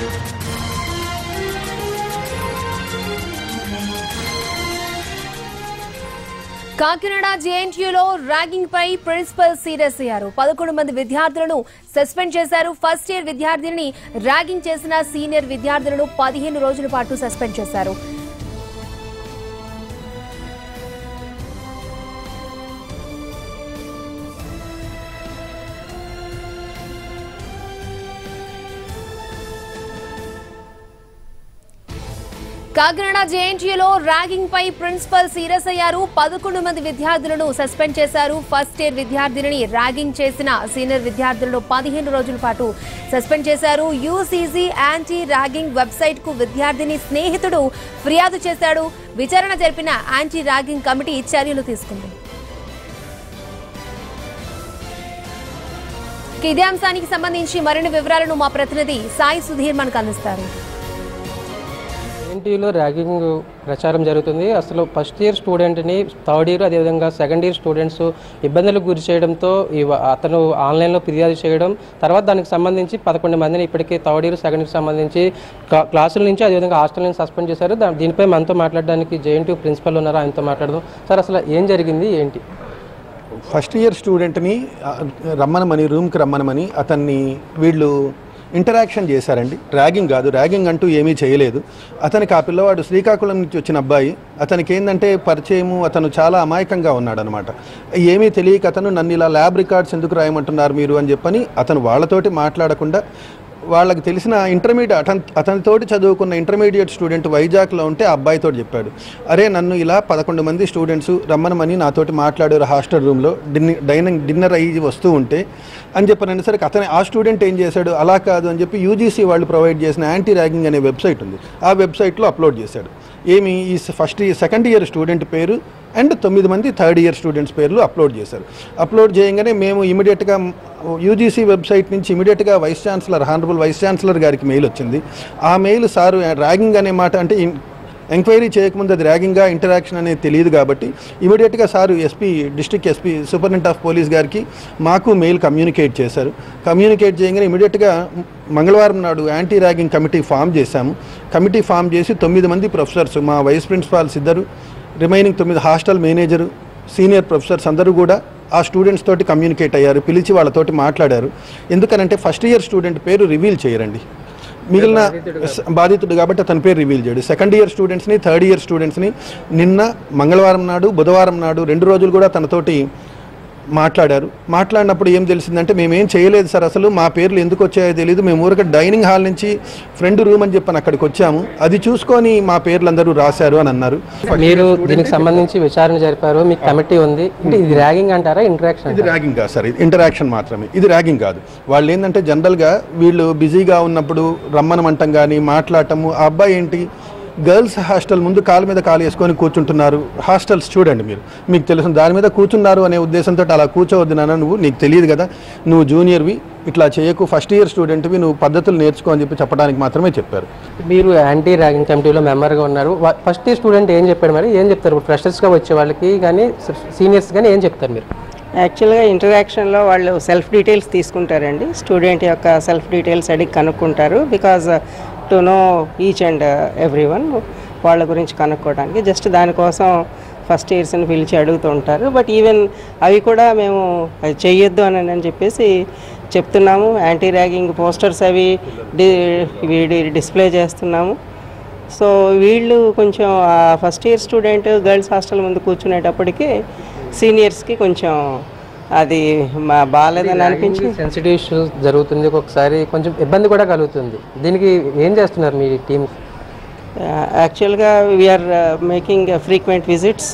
కాకినాడ జేఎన్టీయూలో ర్యాగింగ్ పై principal serious అయ్యారు పదకొండు మంది విద్యార్థులను సస్పెండ్ చేశారు ఫస్ట్ ఇయర్ విద్యార్థిని ర్యాగింగ్ చేసిన సీనియర్ విద్యార్థులను పదిహేను రోజుల పాటు సస్పెండ్ చేశారు కాకినాడ జేఎన్టీయూలో ర్యాగింగ్ పై ప్రిన్సిపల్ సీరియస్ అయ్యారు పదకొండు మంది విద్యార్థులను సస్పెండ్ చేశారు ఫస్ట్ ఇయర్ విద్యార్థిని ర్యాగింగ్ చేసిన సీనియర్ విద్యార్థులను పదిహేను రోజుల పాటు సస్పెండ్ చేశారు యూసీజీ యాంటీ ర్యాగింగ్ వెబ్సైట్ కు విద్యార్థిని స్నేహితుడు ఫిర్యాదు చేశాడు విచారణ జరిపిన యాంటీ ర్యాగింగ్ కమిటీ చర్యలు తీసుకుంది ఇక ఇదే అంశానికి సంబంధించి మరిన్ని వివరాలను మా ప్రతినిధి సాయి సుధీర్ మనకు అందిస్తారు ఎన్టీయూలో ర్యాగింగ్ ప్రచారం జరుగుతుంది అసలు ఫస్ట్ ఇయర్ స్టూడెంట్ని థర్డ్ ఇయర్ అదేవిధంగా సెకండ్ ఇయర్ స్టూడెంట్స్ ఇబ్బందులకు గురి చేయడంతో ఈ వ- అతను ఆన్లైన్లో ఫిర్యాదు చేయడం తర్వాత దానికి సంబంధించి పదకొండు మందిని ఇప్పటికే థర్డ్ ఇయర్ సెకండ్ ఇయర్ సంబంధించి క్లా- క్లాసుల నుంచి అదేవిధంగా హాస్టల్ నుంచి సస్పెండ్ చేశారు దా- దీనిపై మనతో మాట్లాడడానికి జేఎన్టీ ప్రిన్సిపల్ ఉన్నారు ఆయనతో మాట్లాడదాం సార్ అసలు ఏం జరిగింది ఏంటి ఫస్ట్ ఇయర్ స్టూడెంట్ని ఆ, రమ్మనమని రూమ్కి రమ్మనమని అతన్ని వీళ్ళు ఇంటరాక్షన్ చేశారండి ర్యాగింగ్ కాదు ర్యాగింగ్ అంటూ ఏమీ చేయలేదు అతనికి ఆ పిల్లవాడు శ్రీకాకుళం నుంచి వచ్చిన అబ్బాయి అతనికి ఏంటంటే పరిచయము అతను చాలా అమాయకంగా ఉన్నాడనమాట ఏమీ తెలియక అతను నన్ను ఇలా ల్యాబ్ రికార్డ్స్ ఎందుకు రాయమంటున్నారు మీరు అని చెప్పని అతను వాళ్ళతోటి మాట్లాడకుండా వాళ్ళకి తెలిసిన ఇంటర్మీడియట్ అతని అతనితోటి చదువుకున్న ఇంటర్మీడియట్ స్టూడెంట్ వైజాగ్లో ఉంటే ఆ అబ్బాయితో చెప్పాడు అరే నన్ను ఇలా పదకొండు మంది స్టూడెంట్స్ రమ్మనమని నాతోటి మాట్లాడారు హాస్టల్ రూమ్లో డిన్నర్ డైనింగ్ డిన్నర్ అయ్యి వస్తూ ఉంటే అని చెప్పినసరికి అతని ఆ స్టూడెంట్ ఏం చేశాడు అలా కాదు అని చెప్పి యూజీసీ వాళ్ళు ప్రొవైడ్ చేసిన యాంటీ ర్యాగింగ్ అనే వెబ్సైట్ ఉంది ఆ వెబ్సైట్లో అప్లోడ్ చేశాడు ఏమి ఈ ఫస్ట్ సెకండ్ ఇయర్ స్టూడెంట్ పేరు అండ్ తొమ్మిది మంది థర్డ్ ఇయర్ స్టూడెంట్స్ పేర్లు అప్లోడ్ చేశారు అప్లోడ్ చేయగానే మేము ఇమీడియట్గా యూజీసీ వెబ్సైట్ నుంచి ఇమీడియట్గా vice chancellor honourable vice chancellor గారికి మెయిల్ వచ్చింది ఆ మెయిల్ సారు ర్యాగింగ్ అనే మాట అంటే ఇన్- ఎంక్వైరీ చేయకముందు అది ర్యాగింగ్గా ఇంటరాక్షన్ అనేది తెలియదు కాబట్టి ఇమీడియట్గా sir SP district SP superintendent of police గారికి మాకు మెయిల్ కమ్యూనికేట్ చేశారు కమ్యూనికేట్ చేయగానే ఇమీడియట్గా మంగళవారం నాడు యాంటీ ర్యాగింగ్ కమిటీ ఫామ్ చేశాము కమిటీ ఫామ్ చేసి తొమ్మిది మంది ప్రొఫెసర్స్ మా వైస్ ప్రిన్సిపాల్స్ ఇద్దరు రిమైనింగ్ తొమ్మిది హాస్టల్ మేనేజరు సీనియర్ ప్రొఫెసర్స్ అందరూ కూడా ఆ స్టూడెంట్స్ తోటి కమ్యూనికేట్ అయ్యారు పిలిచి వాళ్ళతోటి మాట్లాడారు ఎందుకనంటే ఫస్ట్ ఇయర్ స్టూడెంట్ పేరు రివీల్ చేయరండి మిగిలిన స- బాధితుడు కాబట్టి అతని పేరు రివీల్ చేయడు సెకండ్ ఇయర్ స్టూడెంట్స్ని థర్డ్ ఇయర్ స్టూడెంట్స్ని నిన్న మంగళవారం నాడు బుధవారం నాడు రెండు రోజులు కూడా తనతోటి మాట్లాడారు మాట్లాడినప్పుడు ఏం తెలిసిందంటే మేమేం చేయలేదు సార్ అసలు మా పేర్లు ఎందుకు వచ్చాయో తెలియదు మేము ఊరికే డైనింగ్ హాల్ నుంచి ఫ్రెండ్ రూమ్ అని చెప్పని అక్కడికి వచ్చాము అది చూసుకొని మా పేర్లు అందరూ రాశారు అని అన్నారు మీరు దీనికి సంబంధించి విచారణ జరిపారు మీకు కమిటీ ఉంది అంటే ఇది ర్యాగింగ్ అంటారా ఇంటరాక్షన్ ఇది ర్యాగింగ్ కాదు సార్ ఇది ఇంటరాక్షన్ మాత్రమే ఇది ర్యాగింగ్ కాదు వాళ్ళు ఏంటంటే జనరల్గా వీళ్ళు బిజీగా ఉన్నప్పుడు రమ్మనమంటం కానీ మాట్లాడటము ఆ అబ్బాయి ఏంటి గర్ల్స్ హాస్టల్ ముందు కాలు మీద కాలు వేసుకొని కూర్చుంటున్నారు హాస్టల్స్ చూడండి మీరు మీకు తెలుసు దాని మీద కూర్చున్నారు అనే ఉద్దేశంతో అలా కూర్చోవద్దు నాన్న నువ్వు నీకు తెలియదు కదా నువ్వు జూనియర్వి ఇట్లా చేయకు ఫస్ట్ ఇయర్ స్టూడెంట్వి నువ్వు పద్ధతులు నేర్చుకో అని చెప్పి చెప్పడానికి మాత్రమే చెప్పారు మీరు యాంటీ ర్యాగింగ్ కమిటీలో మెంబర్గా ఉన్నారు వా- ఫస్ట్ ఇయర్ స్టూడెంట్ ఏం చెప్పాడు మరి ఏం చెప్తారు ఇప్పుడు ఫ్రెషర్స్గా వచ్చే వాళ్ళకి కానీ సీనియర్స్ కానీ ఏం చెప్తారు మీరు యాక్చువల్గా ఇంటరాక్షన్లో వాళ్ళు సెల్ఫ్ డీటెయిల్స్ తీసుకుంటారండి స్టూడెంట్ యొక్క సెల్ఫ్ డీటెయిల్స్ అడిగి కనుక్కుంటారు because to know each and every one వాళ్ళ గురించి కనుక్కోవడానికి జస్ట్ దానికోసం ఫస్ట్ ఇయర్స్ని పిలిచి అడుగుతూ ఉంటారు బట్ ఈవెన్ అవి కూడా మేము అది చెయ్యొద్దు అని అని చెప్పేసి చెప్తున్నాము యాంటీ ర్యాగింగ్ పోస్టర్స్ అవి డి ఇవి డి- డిస్ప్లే చేస్తున్నాము సో వీళ్ళు కొంచెం first year student girls hostel ముందు కూర్చునేటప్పటికి సీనియర్స్కి కొంచెం అది మా బాగాలేదని అనిపించి సెన్సిటివ్ ఇష్యూస్ జరుగుతుంది ఒక్కొక్కసారి కొంచెం ఇబ్బంది కూడా కలుగుతుంది దీనికి ఏం చేస్తున్నారు మీ టీం యాక్చువల్గా we're making frequent visits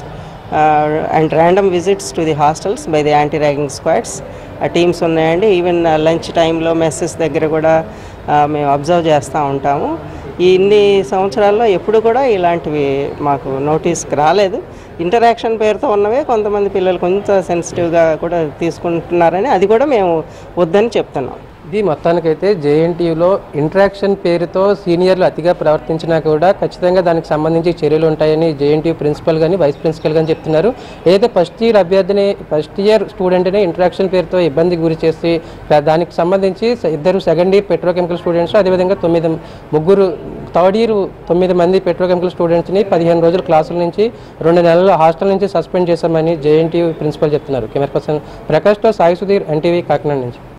and random visits to the hostels by the anti ragging squads ఆ టీమ్స్ ఉన్నాయండి ఈవెన్ లంచ్ టైంలో మెస్సెస్ దగ్గర కూడా uh, మేము అబ్జర్వ్ చేస్తూ ఉంటాము ఈ ఇన్ని సంవత్సరాల్లో ఎప్పుడు కూడా ఇలాంటివి మాకు నోటీస్కి రాలేదు ఇంటరాక్షన్ పేరుతో ఉన్నవే కొంతమంది పిల్లలు కొంచెం సెన్సిటివ్గా కూడా తీసుకుంటున్నారని అది కూడా మేము వద్దని చెప్తున్నాం ఇది మొత్తానికైతే జేఎన్టీయూలో ఇంట్రాక్షన్ పేరుతో సీనియర్లు అతిగా ప్రవర్తించినా కూడా ఖచ్చితంగా దానికి సంబంధించి చర్యలు ఉంటాయని జేఎన్టీయూ ప్రిన్సిపల్ కానీ వైస్ ప్రిన్సిపల్ కానీ చెప్తున్నారు ఏదైతే ఫస్ట్ ఇయర్ అభ్యర్థిని ఫస్ట్ ఇయర్ స్టూడెంట్ని ఇంట్రాక్షన్ పేరుతో ఇబ్బంది గురి చేసి దా- దానికి సంబంధించి స- ఇద్దరు సెకండ్ ఇయర్ పెట్రోకెమికల్ స్టూడెంట్స్ అదేవిధంగా తొమ్మిది ముగ్గురు థర్డ్ ఇయర్ తొమ్మిది మంది పెట్రోకెమికల్ స్టూడెంట్స్ని పదిహేను రోజుల క్లాసుల నుంచి రెండు నెలల హాస్టల్ నుంచి సస్పెండ్ చేశామని జేఎన్టీయూ ప్రిన్సిపల్ చెప్తున్నారు కెమెరా పర్సన్ ప్రకాష్తో సాయి సుధీర్ ఎన్టీవీ కాకినాడ నుంచి